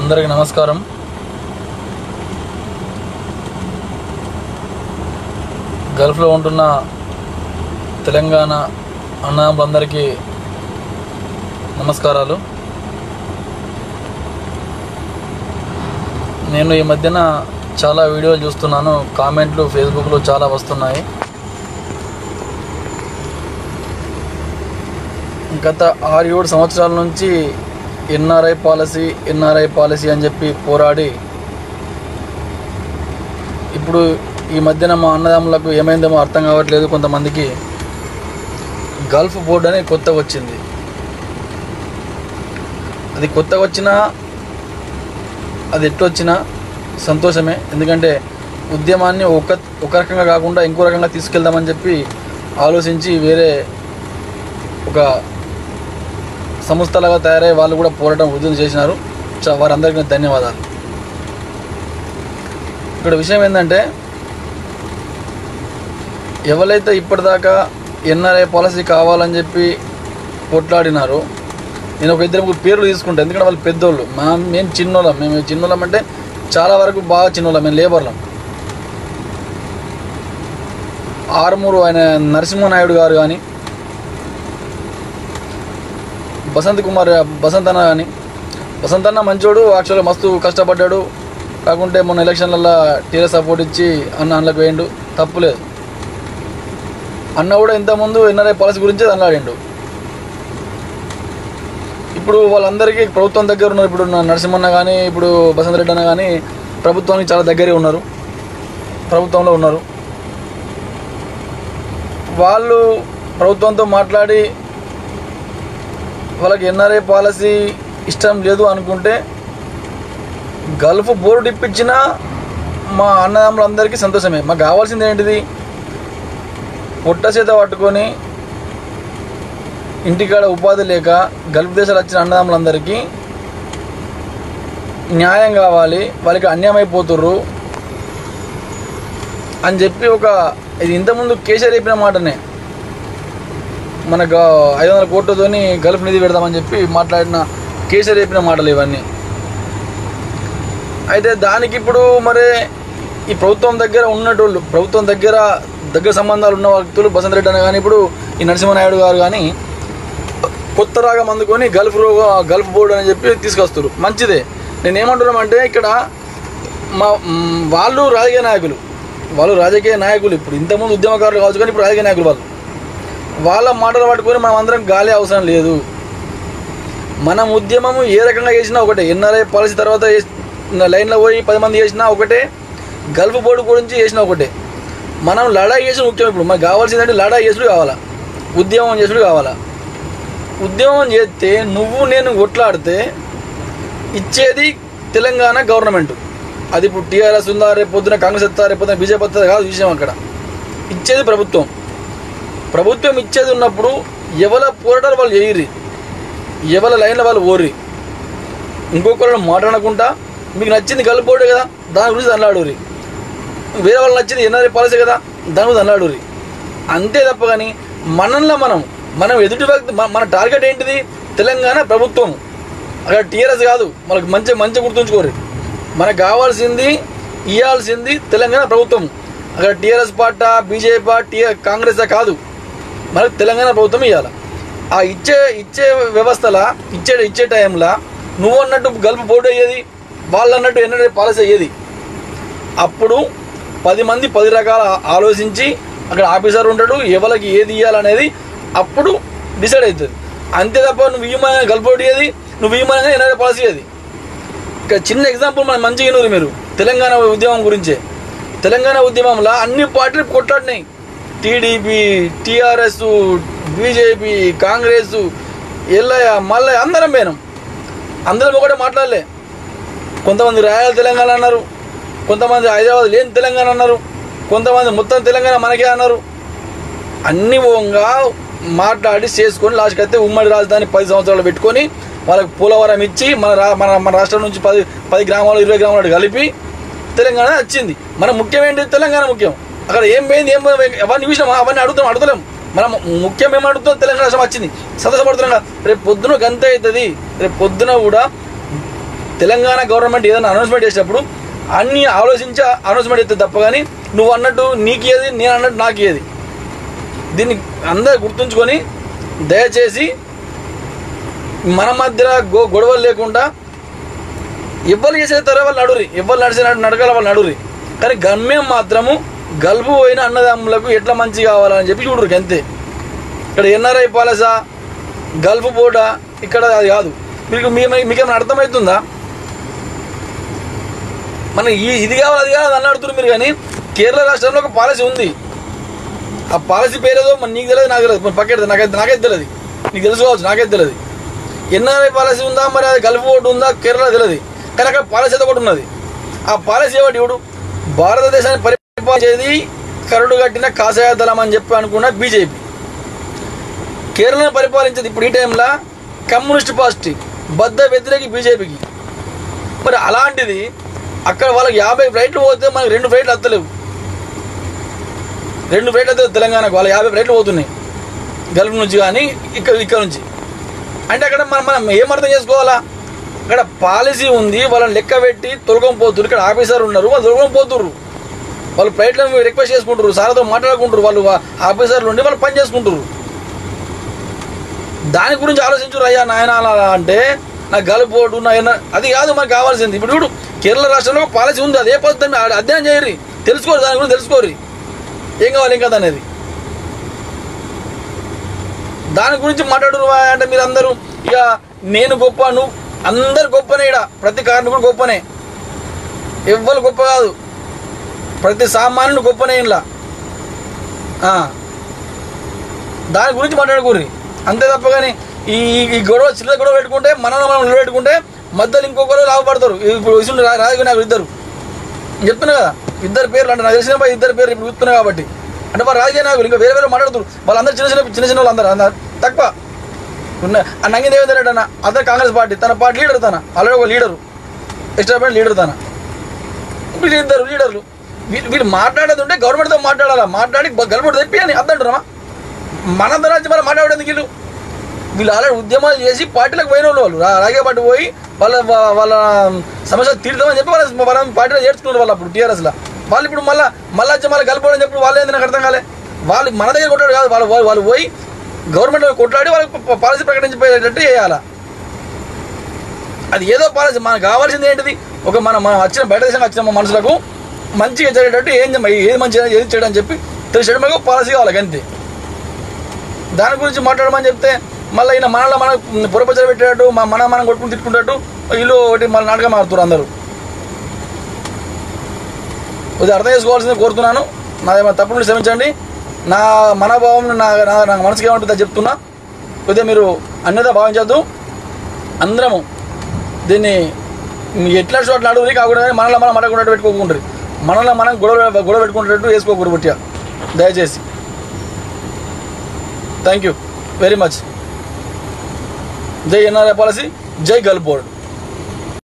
అందరికీ నమస్కారం గల్ఫ్లో ఉంటున్న తెలంగాణ అన్నదమ్ములందరికీ నమస్కారాలు నేను ఈ మధ్యన చాలా వీడియోలు చూస్తున్నాను కామెంట్లు ఫేస్బుక్లో చాలా వస్తున్నాయి గత ఆరు ఏడు సంవత్సరాల నుంచి ఎన్ఆర్ఐ పాలసీ ఎన్ఆర్ఐ పాలసీ అని చెప్పి పోరాడి ఇప్పుడు ఈ మధ్యన మా అన్నదమ్ములకు ఏమైందేమో అర్థం కావట్లేదు కొంతమందికి గల్ఫ్ బోర్డు అని కొత్తగా వచ్చింది అది కొత్తగా వచ్చినా అది ఎట్టొచ్చినా సంతోషమే ఎందుకంటే ఉద్యమాన్ని ఒక ఒక రకంగా కాకుండా ఇంకో రకంగా తీసుకెళ్దామని చెప్పి ఆలోచించి వేరే ఒక సంస్థలాగా తయారై వాళ్ళు కూడా పోరాటం ఉద్యమం చేసినారు చ- వారందరికీ ధన్యవాదాలు ఇక్కడ విషయం ఏంటంటే ఎవరైతే ఇప్పటిదాకా ఎన్ఆర్ఐ పాలసీ కావాలని చెప్పి కొట్లాడినారో నేను ఒక ఇద్దరు ముగ్గురు పేర్లు తీసుకుంటాను ఎందుకంటే వాళ్ళు పెద్దోళ్ళు మా మేము చిన్నోళ్ళం మేము చిన్నోళ్ళం అంటే చాలా వరకు బాగా చిన్నోళ్ళం మేము లేబర్లం ఆరుమూరు ఆయన నరసింహనాయుడు గారు కానీ బసంత్ కుమార్ బసంత్ అన్న కానీ బసంత్ అన్న మంచోడు యాక్చువల్గా మస్తు కష్టపడ్డాడు కాకుంటే మొన్న ఎలక్షన్లలో టీఆర్ఎస్ సపోర్ట్ ఇచ్చి అన్న అందులోకి వేయండు తప్పులేదు అన్న కూడా ఇంతకుముందు ఎన్ఆర్ఐ పాలసీ గురించి అన్నాడిండు ఇప్పుడు వాళ్ళందరికీ ప్రభుత్వం దగ్గర ఉన్నారు ఇప్పుడు నా నరసింహన్న కానీ ఇప్పుడు బసంత్ రెడ్డి అన్న కానీ ప్రభుత్వానికి చాలా దగ్గరే ఉన్నారు ప్రభుత్వంలో ఉన్నారు వాళ్ళు ప్రభుత్వంతో మాట్లాడి వాళ్ళకి ఎన్ఆర్ఐ పాలసీ ఇష్టం లేదు అనుకుంటే గల్ఫ్ బోర్డు ఇప్పించిన మా అన్నదమ్ములందరికీ సంతోషమే మాకు కావాల్సింది ఏంటిది పొట్ట చేత పట్టుకొని ఇంటికాడ ఉపాధి లేక గల్ఫ్ దేశాలు వచ్చిన అన్నదమ్ములందరికీ న్యాయం కావాలి వాళ్ళకి అన్యాయం అయిపోతుర్రు అని చెప్పి ఒక ఇది ఇంతకుముందు కేసీఆర్ చెప్పిన మాటనే మనకు ఐదు వందల కోట్లతోని గల్ఫ్ నిధి పెడదామని చెప్పి మాట్లాడిన కేసీఆర్ చెప్పిన మాటలు ఇవన్నీ అయితే దానికి ఇప్పుడు మరి ఈ ప్రభుత్వం దగ్గర ఉన్నటోళ్ళు ప్రభుత్వం దగ్గర దగ్గర సంబంధాలు ఉన్న వ్యక్తులు బసంత్ రెడ్డి అని కానీ ఇప్పుడు ఈ నరసింహనాయుడు గారు కానీ కొత్త రాగం అందుకొని గల్ఫ్ రో గల్ఫ్ బోర్డు అని చెప్పి తీసుకొస్తారు మంచిదే నేను ఏమంటున్నామంటే ఇక్కడ మా మ్, వాళ్ళు రాజకీయ నాయకులు వాళ్ళు రాజకీయ నాయకులు ఇప్పుడు ఇంతకుముందు ఉద్యమకారులు కావచ్చు కానీ ఇప్పుడు రాజకీయ నాయకులు వాళ్ళు వాళ్ళ మాటలు పట్టుకొని మనం అందరం గాలి అవసరం లేదు మనం ఉద్యమము ఏ రకంగా చేసినా ఒకటే ఎన్ఆర్ఐ పాలసీ తర్వాత చేస్- లైన్లో పోయి పది మంది చేసినా ఒకటే గల్ఫ్ బోర్డు గురించి చేసినా ఒకటే మనం లడాయి చేసుడు ముఖ్యం ఇప్పుడు మనకు కావాల్సిందంటే లడాయి చేసుడు కావాలా ఉద్యమం చేసుడు కావాలా ఉద్యమం చేస్తే నువ్వు నేను కొట్లాడితే ఇచ్చేది తెలంగాణ గవర్నమెంట్ అది ఇప్పుడు టీఆర్ఎస్ ఉందా రేపు పొద్దున కాంగ్రెస్ వస్తా రేపు పొద్దున బీజేపీ వస్తుందా కాదు విషయం అక్కడ ఇచ్చేది ప్రభుత్వం ప్రభుత్వం ఇచ్చేది ఉన్నప్పుడు ఎవల పోరాటాలు వాళ్ళు చేయరి ఎవల లైన్లో వాళ్ళు ఓర్రి ఇంకొకరు మాట్లాడకుండా మీకు నచ్చింది గల్పోడే కదా దాని గురించి అన్నాడురి వేరే వాళ్ళు నచ్చింది ఎన్ఆర్ఐ పాలసీ కదా దాని గురించి అన్నాడురి అంతే తప్ప కానీ మనల్ని మనం మనం ఎదుటి వ్యక్తి మన- మన టార్గెట్ ఏంటిది తెలంగాణ ప్రభుత్వం అక్కడ టీఆర్ఎస్ కాదు మనకు మంచి మంచి గుర్తుంచుకోరు మనకు కావాల్సింది ఇవ్వాల్సింది తెలంగాణ ప్రభుత్వం అక్కడ TRS party BJP TR Congress కాదు మనకు తెలంగాణ ప్రభుత్వం ఇవ్వాలి ఆ ఇచ్చే ఇచ్చే వ్యవస్థల ఇచ్చే ఇచ్చే టైంలో నువ్వు అన్నట్టు గల్ఫ్ బోర్డు అయ్యేది వాళ్ళు అన్నట్టు ఎన్నడూ పాలసీ అయ్యేది అప్పుడు పది మంది పది రకాల ఆలోచించి అక్కడ ఆఫీసర్ ఉంటాడు ఎవరికి ఏది ఇవ్వాలనేది అప్పుడు డిసైడ్ అవుతుంది అంతే తప్ప నువ్వు ఇవ్వమని గల్పోటీ ఏది నువ్వు ఇవ్వమని ఎన్నడూ పాలసీ అది ఇక చిన్న ఎగ్జాంపుల్ మనం మంచిగా వినరు మీరు తెలంగాణ ఉద్యమం గురించే తెలంగాణ ఉద్యమంలో అన్ని పార్టీలు కొట్లాడినాయి TDP TRS BJP Congress Ellayya Mallayya అందరం పోయినాం అందరం ఒకటే మాట్లాడలే కొంతమంది రాయాల తెలంగాణ అన్నారు కొంతమంది హైదరాబాద్ లేని తెలంగాణ అన్నారు కొంతమంది మొత్తం తెలంగాణ మనకే అన్నారు అన్ని ఓంగా మాట్లాడి చేసుకొని లాస్ట్కి అయితే ఉమ్మడి రాజధాని పది సంవత్సరాలు పెట్టుకొని వాళ్ళకి పోలవరం ఇచ్చి మన రా మన మన రాష్ట్రం నుంచి పది పది గ్రామాలు ఇరవై గ్రామాలు కలిపి తెలంగాణ వచ్చింది మన ముఖ్యం ఏంటి తెలంగాణ ముఖ్యం అక్కడ ఏం పోయింది ఏం పోయింది అవన్నీ చూసినాం అవన్నీ అడుగుతాం అడుగుతలేం మనం ముఖ్యం ఏం అడుగుతాం తెలంగాణ రాష్ట్రం వచ్చింది సంతోషపడుతున్నాం కదా. రేపు పొద్దున గంత అవుతుంది రేపు పొద్దున కూడా తెలంగాణ గవర్నమెంట్ ఏదైనా అనౌన్స్మెంట్ చేసేటప్పుడు అన్ని ఆలోచించి అనౌన్స్మెంట్ చేస్తే తప్ప కానీ నువ్వు అన్నట్టు నీకు ఏది నేను అన్నట్టు నాకు ఏది దీన్ని అందరు గుర్తుంచుకొని దయచేసి మన మధ్య గో గొడవలు లేకుండా ఎవ్వరు చేసే తర వాళ్ళు నడురి ఎవ్వరు నడిచిన నడకల వాళ్ళు నడురి కానీ గమ్యం మాత్రము గల్పు పోయిన అన్నదమ్ములకు ఎట్లా మంచి కావాలని చెప్పి చూడరు అంతే ఇక్కడ ఎన్ఆర్ఐ పాలసా గల్ఫ్ బోర్డా ఇక్కడ అది కాదు మీకు మీ మీకు ఏమైనా అర్థమవుతుందా మన ఈ ఇది కావాలి అది కావాలి అని అడుగుతున్నారు మీరు కానీ కేరళ రాష్ట్రంలో ఒక పాలసీ ఉంది ఆ పాలసీ పేరేదో మరి నీకు తెలియదు నాకు తెలియదు పక్కన నాకైతే నాకైతే తెలియదు నీకు తెలుసుకోవచ్చు నాకైతే తెలియదు ఎన్ఆర్ఐ పాలసీ ఉందా మరి అది గల్ఫ్ బోర్డు ఉందా కేరళ తెలియదు కానీ అక్కడ పాలసీ అయితే ఒకటి ఉన్నది ఆ పాలసీ ఏమిటి ఇప్పుడు భారతదేశాన్ని పరిపాలించేది కరుడు కట్టిన కాషాయ దళం అని చెప్పి అనుకున్న బీజేపీ కేరళను పరిపాలించేది ఇప్పుడు ఈ టైంలో కమ్యూనిస్ట్ పార్టీ బద్ద వ్యతిరేకి బీజేపీకి మరి అలాంటిది అక్కడ వాళ్ళకి యాభై ఫ్లైట్లు పోతే మనకి రెండు ఫ్లైట్లు వస్తలేవు రెండు ఫ్లైట్లు వస్తే తెలంగాణకు వాళ్ళ యాభై ఫ్లైట్లు పోతున్నాయి గల్ఫ్ నుంచి కానీ ఇక్కడ ఇక్కడ నుంచి అంటే అక్కడ మనం మనం ఏం అర్థం చేసుకోవాలా అక్కడ పాలసీ ఉంది వాళ్ళని లెక్క పెట్టి తొలగం పోతున్నారు ఇక్కడ ఆఫీసర్ ఉన్నారు వాళ్ళు తొలగం పోతుర్రు వాళ్ళు ఫ్లైట్లను రిక్వెస్ట్ చేసుకుంటారు సార్తో మాట్లాడుకుంటారు వాళ్ళు ఆ ఆఫీసర్లు ఉండి వాళ్ళు పని చేసుకుంటారు దాని గురించి ఆలోచించరు అయ్యా నాయన అలా అంటే నా గలుపోటు నా ఎన్న- అది కాదు మనకు కావాల్సింది ఇప్పుడు చూడు కేరళ రాష్ట్రంలో ఒక పాలసీ ఉంది అదే పద్ధతి అధ్యయనం చేయరు తెలుసుకోరు దాని గురించి తెలుసుకోరు ఏం కావాలి ఏం కదా అనేది దాని గురించి మాట్లాడరు అంటే మీరు అందరూ ఇక నేను గొప్ప నువ్వు అందరు గొప్పనే ఇడ ప్రతి కార్మికుడు గొప్పనే ఎవ్వరు గొప్ప కాదు ప్రతి సామాన్యుడు గొప్పనే ఇలా దాని గురించి మాట్లాడుకోర్రి అంతే తప్ప కానీ ఈ ఈ గొడవ చిల్లర గొడవ పెట్టుకుంటే మనల్ని మనం నిలబెట్టుకుంటే మధ్యలో ఇంకొకరు లాభపడతారు ఇప్పుడు విసులు రాజకీయ నాకు ఇద్దరు నేను చెప్తున్నా కదా ఇద్దరు పేర్లు అంటే నాకు తెలిసిన పోయి ఇద్దరు పేర్లు ఇప్పుడు చూస్తున్నా కాబట్టి అంటే వాళ్ళు రాజకీయ నాయకులు ఇంకా వేరే వేరే మాట్లాడుతారు వాళ్ళందరూ చిన్న చిన్న చిన్న చిన్న వాళ్ళు అందరూ అందరూ తక్కువ ఉన్న ఆ నంగి దేవేందర్ రెడ్డి అన్న అతను కాంగ్రెస్ పార్టీ తన పార్టీ లీడర్ తన ఆల్రెడీ ఒక లీడరు ఎక్స్ట్రా లీడర్ తన వీళ్ళు ఇద్దరు లీడర్లు వీళ్ళు వీళ్ళు మాట్లాడేది ఉంటే గవర్నమెంట్తో మాట్లాడాలా మాట్లాడి గవర్నమెంట్ తెప్పి అని అర్థంటున్నామా మన రాజ్యం మనం మాట్లాడేందుకు వీళ్ళు వీళ్ళు ఆల్రెడీ ఉద్యమాలు చేసి పార్టీలకు పోయిన వాళ్ళు వాళ్ళు రా- రాజకీయ పార్టీ పోయి వాళ్ళ వా- వాళ్ళ సమస్యలు తీర్దామని చెప్పి వాళ్ళ వాళ్ళ పార్టీలో చేర్చుకున్నారు వాళ్ళు అప్పుడు టీఆర్ఎస్లో వాళ్ళు ఇప్పుడు మళ్ళీ మళ్ళీ వచ్చి మళ్ళీ కలుపుకోవడం చెప్పి వాళ్ళు ఏంది నాకు అర్థం కాలే వాళ్ళు మన దగ్గర కొట్టాడు కాదు వాళ్ళు వాళ్ళు- వాళ్ళు పోయి గవర్నమెంట్ కొట్లాడి వాళ్ళకి ప- పాలసీ ప్రకటించిపోయేటట్టు చేయాలా అది ఏదో పాలసీ మనకు కావాల్సింది ఏంటిది ఒక మన మనం వచ్చిన బయట దేశంగా వచ్చిన మన మనుషులకు మంచిగా జరిగేటట్టు ఏం చేయ- ఏది మంచిగా ఏది చేయడం అని చెప్పి తెలిసేయడం మనకు పాలసీ కావాలి అంతే దాని గురించి మాట్లాడమని చెప్తే మళ్ళీ ఈయన మనలో మన పొరపచ్చలు పెట్టేటట్టు మా మన మనం కొట్టుకుని తిట్టుకుంటట్టు వీళ్ళు ఒకటి మళ్ళీ నాటకం ఆడుతున్నారు అందరూ ఇది అర్థం చేసుకోవాల్సింది కోరుతున్నాను నాదేమైనా తప్పులు క్షమించండి నా మనోభావం నా నా నా మనసుకి ఏమంటుందో చెప్తున్నా కొద్దిగా మీరు అన్యత భావించద్దు అందరము దీన్ని మీకు ఎట్లా చోట్ల అడుగురి కాకుండా కానీ మనలో మనం మాట్లాడుకున్నట్టు పెట్టుకోకుంటారు మనలో మనం గొడవ గొడవ పెట్టుకున్నట్టు వేసుకోకూడదు బట్టిగా దయచేసి థ్యాంక్ యూ వెరీ మచ్ జై ఎన్ఆర్ఐ పాలసీ జై గల్ఫ్ బోర్డ్